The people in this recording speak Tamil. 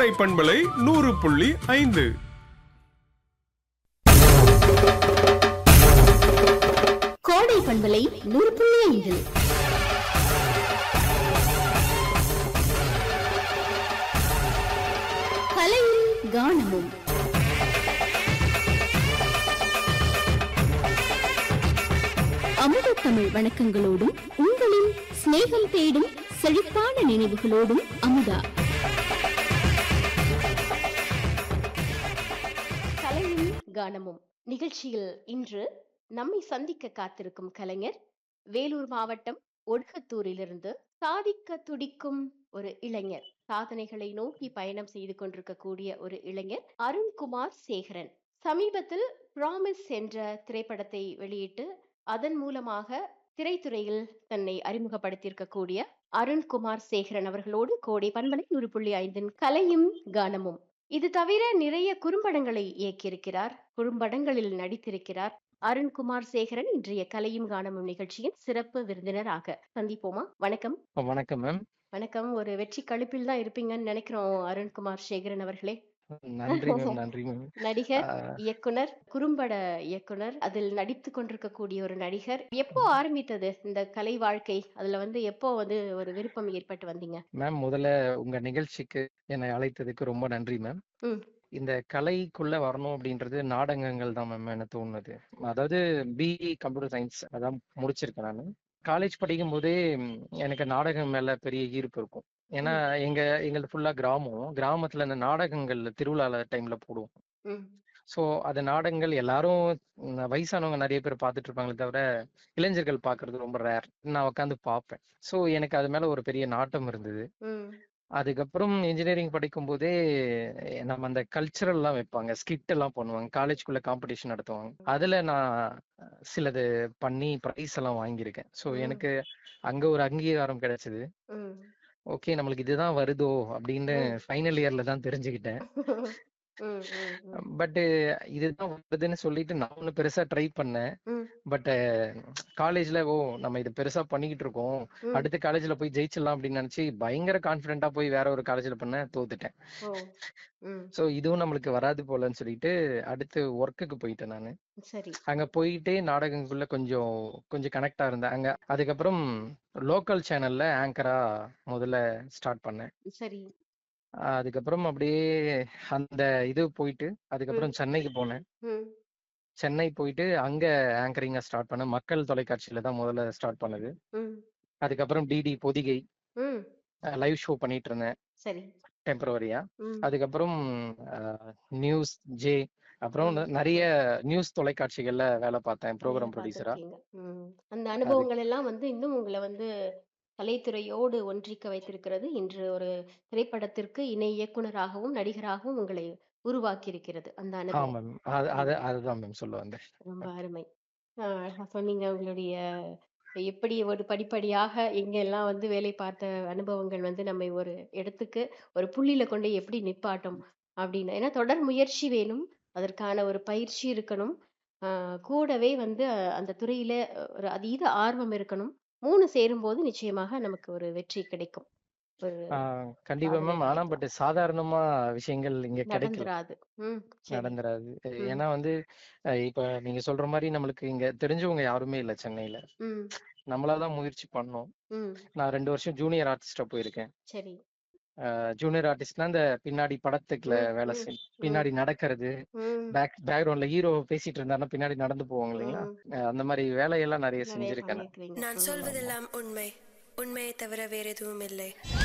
கோடை பண்பலை நூறு புள்ளி ஐந்து கோடை பண்பலை நூறு புள்ளி ஐந்து கலையும் கானமும் அமுத தமிழ் வணக்கங்களோடும் உங்களின் சிநேகம் தேடும் செழிப்பான நினைவுகளோடும் அமுதா கலையும் கானமும் நிகழ்ச்சியில் இன்று நம்மை சந்திக்க காத்திருக்கும் கலைஞர் வேலூர் மாவட்டம் ஒடுகத்தூரிலிருந்து சாதிக்க துடிக்கும் ஒரு இளைஞர் சாதனைகளை நோக்கி பயணம் செய்து கொண்டிருக்கக்கூடிய ஒரு இளைஞர் அருண்குமார் சேகரன் சமீபத்தில் ப்ராமிஸ் என்ற திரைப்படத்தை வெளியிட்டு அதன் மூலமாக திரைத்துறையில் தன்னை அறிமுகப்படுத்தியிருக்கக்கூடிய அருண்குமார் சேகரன் அவர்களோடு கோடை பண்பலை நூறு புள்ளி ஐந்தின் கலையும் கானமும் இது தவிர நிறைய குறும்படங்களை இயக்கியிருக்கிறார் குறும்படங்களில் நடித்திருக்கிறார் அருண்குமார் சேகரன் இன்றைய கலையும் கானமும் நிகழ்ச்சியின் சிறப்பு விருந்தினராக சந்திப்போமா வணக்கம் வணக்கம் மேம் வணக்கம் ஒரு வெற்றி கழிப்பில் தான் இருப்பீங்கன்னு நினைக்கிறோம் அருண்குமார் சேகரன் அவர்களே நன்றி மேம் நன்றி மேம் நடிகர் இயக்குனர் குறும்பட இயக்குனர் அதில் நடித்து கொண்டிருக்கக்கூடிய ஒரு நடிகர் எப்போ ஆரம்பித்தது இந்த கலை வாழ்க்கை அதுல வந்து எப்போ வந்து ஒரு விருப்பம் ஏற்பட்டு வந்தீங்க மேம் முதல்ல உங்க நிகழ்ச்சிக்கு என்னை அழைத்ததுக்கு ரொம்ப நன்றி மேம் ம். இந்த கலைக்குள்ள வரணும் அப்படின்றது நாடகங்கள் தான் மேம் எனக்கு தோணுது அதாவது பிஇ கம்ப்யூட்டர் சயின்ஸ் அதான் முடிச்சிருக்கேன் நான் காலேஜ் படிக்கும் போதே ம், எனக்கு நாடகம் மேல பெரிய ஈர்ப்பு இருக்கும் ஏன்னா எங்க எங்களுக்கு ஃபுல்லா கிராமம் கிராமத்துல இந்த நாடகங்கள் திருவிழா டைம்ல போடுவோம் ம் ஸோ அது நாடகங்கள் எல்லாரும் ம், வயசானவங்க நிறைய பேர் பார்த்துட்டு இருப்பாங்களே தவிர இளைஞர்கள் பார்க்கிறது ரொம்ப ரேர் நான் உட்காந்து பார்ப்பேன் ஸோ எனக்கு அது மேல ஒரு பெரிய நாட்டம் இருந்தது ம் அதுக்கப்புறம் இன்ஜினியரிங் படிக்கும் போதே நம்ம அந்த கல்ச்சரல் எல்லாம் வைப்பாங்க ஸ்கிட் எல்லாம் பண்ணுவாங்க காலேஜ்குள்ள காம்படிஷன் நடத்துவாங்க அதுல நான் சிலது பண்ணி ப்ரைஸ் எல்லாம் வாங்கியிருக்கேன் ஸோ ம். எனக்கு அங்க ஒரு அங்கீகாரம் கிடைச்சது ம் ஓகே நம்மளுக்கு இதுதான் வருதோ அப்படின்னு ம். ஃபைனல் இயர்ல தான் தெரிஞ்சுக்கிட்டேன் ம், ம், ம். பட் இதுதான் வருதுன்னு சொல்லிட்டு நான் ஒண்ணு பெருசா ட்ரை பண்ணேன் ம். பட் காலேஜ்ல ஓ நம்ம இது பெருசா பண்ணிக்கிட்டு இருக்கோம் ம். அடுத்த காலேஜ்ல போய் ஜெயிச்சிடலாம் அப்படின்னு நினைச்சு பயங்கர கான்பிடண்டா போய் வேற ஒரு காலேஜ்ல பண்ண தோத்துட்டேன் ஓ ம் சோ இதுவும் நம்மளுக்கு வராது போலன்னு சொல்லிட்டு அடுத்து ஒர்க்குக்கு போயிட்டேன் நானு சரி அங்க போயிட்டே நாடகங்களுக்குள்ள கொஞ்சம் கொஞ்சம் கனெக்டா இருந்தேன் அங்க அதுக்கப்புறம் லோக்கல் சேனல்ல ஆங்கரா முதல்ல ஸ்டார்ட் பண்ணேன் சரி ஆஹ் அதுக்கப்புறம் அப்படியே அந்த இது போயிட்டு அதுக்கப்புறம் சென்னைக்கு போனேன் ம் சென்னை போயிட்டு அங்க ஆங்கரிங்கா ஸ்டார்ட் பண்ணேன் மக்கள் தொலைக்காட்சியில தான் முதல்ல ஸ்டார்ட் பண்ணது ம் அதுக்கப்புறம் டிடி பொதிகை ம் லைவ் ஷோ பண்ணிட்டு இருந்தேன் சரி டெம்பரவரியா ம் அதுக்கப்புறம் நியூஸ் ஜே அப்புறம் ம். ந- நிறைய நியூஸ் தொலைக்காட்சிகள்ல வேலை பார்த்தேன் நிறைய ப்ரோக்ராம் ப்ரொடியூசரா பார்த்திருக்கீங்க. ம். அந்த அனுபவங்கள் எல்லாம் வந்து இன்னும் உங்களை வந்து கலைத்துறையோடு ஒன்றிக்க வைத்திருக்கிறது இன்று ஒரு திரைப்படத்திற்கு இணை இயக்குனராகவும் நடிகராகவும் உங்களை உருவாக்கி இருக்கிறது அந்த அனுபவம் ஆமா மேம் அது அது அதுதான் மேம் சொல்ல வந்தேன் ரொம்ப அருமை ஆஹ் அழகா சொன்னீங்க உங்களுடைய எப்படி ஒரு படிப்படியாக எங்கெல்லாம் வந்து வேலை பார்த்த அனுபவங்கள் வந்து நம்மை ஒரு இடத்துக்கு ஒரு புள்ளியில கொண்டு எப்படி நிப்பாட்டும் அப்படின்னு ஏன்னா தொடர் முயற்சி வேணும் அதற்கான ஒரு பயிற்சி இருக்கணும் ஆஹ் கூடவே வந்து அஹ், அந்த துறையில அஹ், ஒரு அதீத ஆர்வம் இருக்கணும் மூணு சேரும்போது நிச்சயமாக நமக்கு ஒரு வெற்றி கிடைக்கும் ஒரு ஆஹ் கண்டிப்பா சாதனை மேம் ஆனா கிடைக்கும். பட் சாதாரணமா விஷயங்கள் இங்க கிடைக்கல நடந்துராது ம் சரி நடந்துராது அஹ் ம். ஏன்னா வந்து அஹ் இப்ப நீங்க சொல்ற மாதிரி நம்மளுக்கு இங்க தெரிஞ்சவங்க யாருமே இல்ல சென்னையில ம் நம்மளாதான் முயற்சி பண்ணோம் ம் நான் ரெண்டு வருஷம் ஜூனியர் ஆர்டிஸ்டா போயிருக்கேன் சரி ஜூனியர் ஆர்டிஸ்ட்னா இந்த பின்னாடி படத்துக்குள்ள ம், வேலை ம், செய் பின்னாடி நடக்கிறது ம் பேக் பேக்ரவுண்ட்ல ஹீரோ பேசிட்டு இருந்தாருன்னா பின்னாடி நடந்து போவாங்க இல்லைங்களா ம். அஹ் அந்த மாதிரி வேலையெல்லாம் நிறைய நிறைய செஞ்சிருக்கேன் நான். பண்ணியிருக்கிறீங்க நான் ம். சொல்வதெல்லாம் உண்மை உண்மையை தவிர வேற எதுவும் இல்லை